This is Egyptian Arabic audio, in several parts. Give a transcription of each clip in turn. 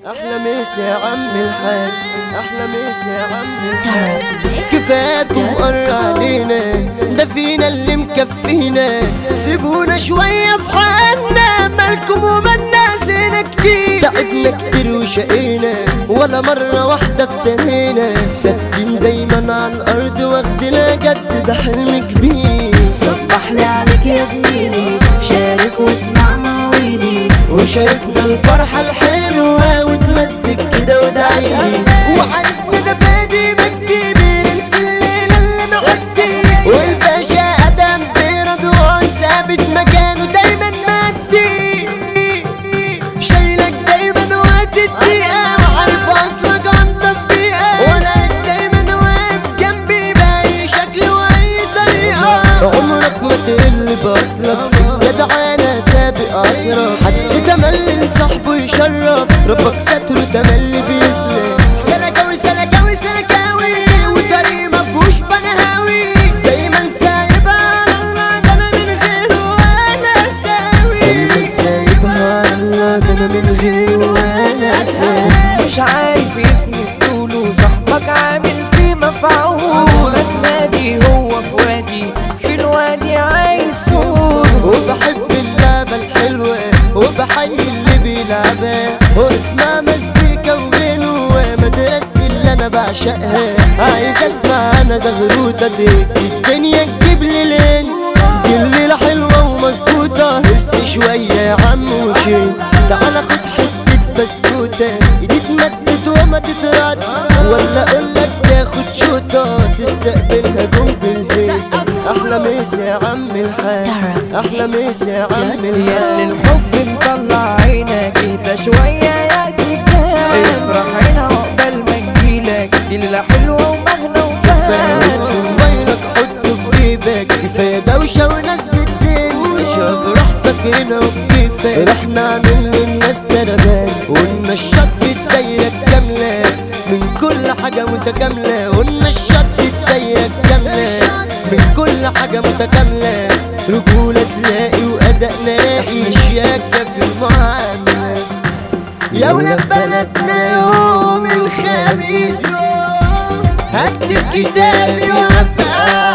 احلى ميس يا عم الحاج احلى ميس يا عم الحاج كفاك وقر علينا ده فينا اللي مكفينا سيبونا شوية في حالنا مالكم ومالنا زينا كتير تعبنا كتير وشقينا ولا مرة واحدة افترينا ثابتين دايما على الأرض واخدنا جد ده حلم كبير صبح لي عليك يا زميلي شارك واسمع مواويلي وشاركنا الفرحة الحلوة وتمسك كده ودعيلي وعرسنا ده فادي مجدي بينسى الليلة اللي معدي والباشا أدم برضوان ثابت مكانه دايما مادي شايلك دايما وقت الدقيقة وعارف أصلك عند الدقيقة وأنا دايما واقف جنبي بأي شكل وأي طريقة عمرك ما تقل بأصلك في الجدعانة سابق أسرك حد تملي لصاحبه يشرف ربك ستره تملي بيسلك سلكاوي سلكاوي سلكاوي وطريق مفهوش بنهاوي دايما سايبها على الله ده أنا من غيره أنا ساوي دايما سايبها على الله ده أنا من غيره أنا ساوي مش عارف يسند طوله صاحبك عامل فيه مفعول نادي هو في وادي في الوادي عايز سود وبحب اللعبة الحلوة وبحيي اللي بيلعبها واسمع مزيكا وغنوة مدرستي اللي انا بعشقها عايز اسمع انا زغروطة دي الدنيا تجيب لي لين دي الليلة حلوة ومظبوطة هس شوية يا عم وشين تعال خد حتة بسكوتة ايدي تمدد وما تترد ولا اقولك تاخد شوطة تستقبلها جنب البيت احلى ميس يا عم الحاج احلى ميس يا عم يا الحاج الحب مطلع عينك اهدى شوية يا كتاب افرح هنا عقبال ما تجيلك إلا حلوة ومهنة فاهم وفات في موبايلك حطه في جيبك كفايه دوشه وناس بتزن شوف براحتك هنا وبكيفك رح نعمل للناس تربان قلنا الشط الدايره الكامله من كل حاجه متكامله قلنا الشط الدايره الكامله من كل حاجه متكامله رجوله تلاقي واداء نلاقي شياكه في المعامله يا ولاد بلدنا يوم الخميس هكتب كتابي وابقى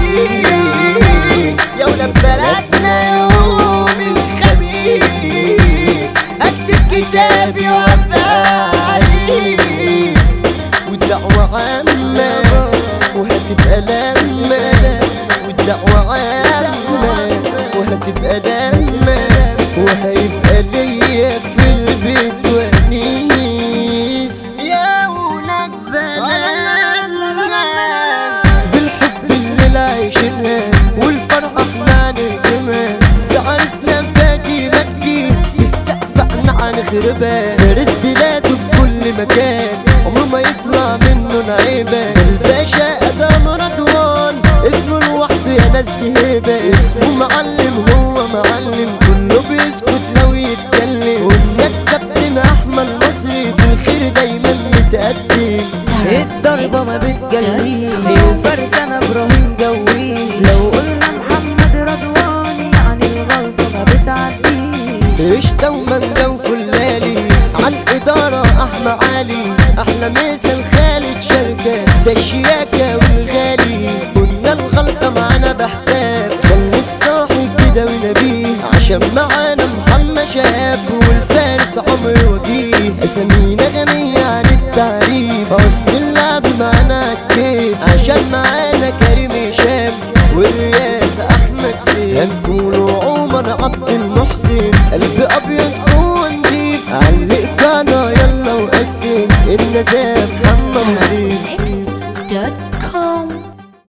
عريس يا ولاد بلدنا يوم الخميس هكتب كتابي وابقى عريس والدعوة عامة وهتبقى لمة والدعوة عامة وهتبقى لمة وهيبقى ليا في البيت ونيس يا ولاد بلدنا بالحب اللي عايشينها والفرحة احنا نرسمها ده عرسنا فادي مجدي بالسقف احنا هنخربها فارس بلاده في كل مكان عمره ما يطلع منه نعيبة الباشا ادم رضوان اسمه لوحده يا ناس دي هيبة اسمه معلم هو معلم كله بيسكت لو يتكلم قلنا الكابتن احمد مصري في الخير دايما متقدم الضربة ما بتجليش وفرسانة ابراهيم جوي لو قلنا محمد رضوان يعني الغلطة ما بتعديش قشطة ومانجا وفلالي عن إدارة أحمى علي أحلى مثل خالد شركة ده الشياكة والغالي قلنا الغلطة معانا بحساب خليك صاحب كده ونبيه عشان معانا محمد شاب والفارس عمرو وجيه أسامينا غنية عن التعريف أصل اللعب معانا كيف عشان معانا كريم هشام والرياس أحمد سيف هنقولوا عمر عبد المحسن قلب أبيض جوه نضيف علق قناة يلا وقسم النزاهة